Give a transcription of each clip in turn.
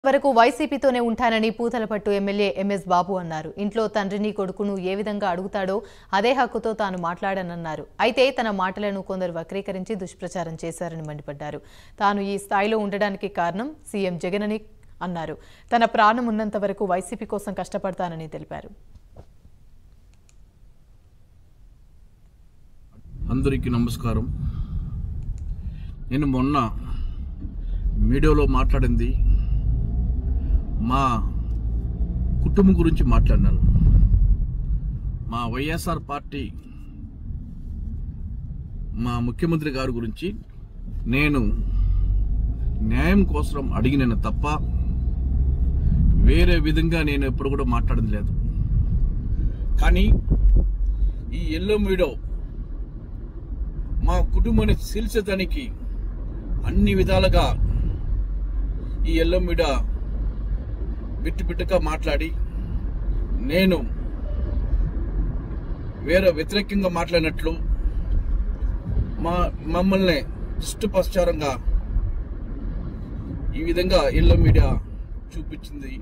వరకు వైసీపీతోనే ఉంటానని Puthalapattu MLA MS బాబు అన్నారు ఇంట్లో తండ్రిని కొడుకును ఏ విధంగా అడుగుతాడో అదే హక్కుతో తాను మాట్లాడనన్నారు అయితే తన మాటలను కొందరు వక్రీకరించి దుష్ప్రచారం చేశారని మండిపడ్డారు తాను ఈ స్థాయిలో ఉండడానికి కారణం సీఎం జగన్ అని అన్నారు తన ప్రాణం ఉన్నంత వరకు వైసీపీ కోసం కష్టపడతానని తెలిపారు అందరికీ నమస్కారం నేను మొన్న మీడియాలో మాట్లాడింది మా కుటుంబం గురించి మాట్లాడినాను మా వైఎస్ఆర్ పార్టీ మా ముఖ్యమంత్రి గారి గురించి నేను న్యాయం కోసం అడిగినాను తప్ప వేరే విధంగా నేను ఎప్పుడు కూడా మాట్లాడింది లేదు కానీ ఈ ఎల్లో మీడియో మా కుటుంబాన్ని చీల్చడానికి అన్ని విధాలుగా ఈ ఎల్లో మీడియా బిట్టు బిట్టుగా మాట్లాడి నేను వేరే వ్యతిరేకంగా మాట్లాడినట్లు మా మమ్మల్ని దుష్టపశ్చారంగా ఈ విధంగా ఎల్లో మీడియా చూపించింది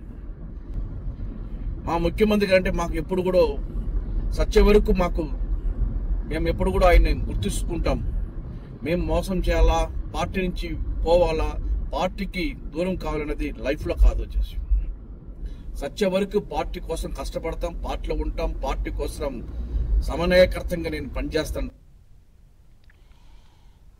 మా ముఖ్యమంత్రి అంటే మాకు ఎప్పుడు కూడా సత్య వరకు మాకు మేము ఎప్పుడు కూడా ఆయన గుర్తించుకుంటాం మేము మోసం చేయాలా పార్టీ నుంచి పోవాలా పార్టీకి దూరం కావాలన్నది లైఫ్లో కాదు వచ్చేసి సత్య వరకు పార్టీ కోసం కష్టపడతాం పార్టీలో ఉంటాం పార్టీ కోసం సమన్వయకర్తంగా నేను పనిచేస్తాను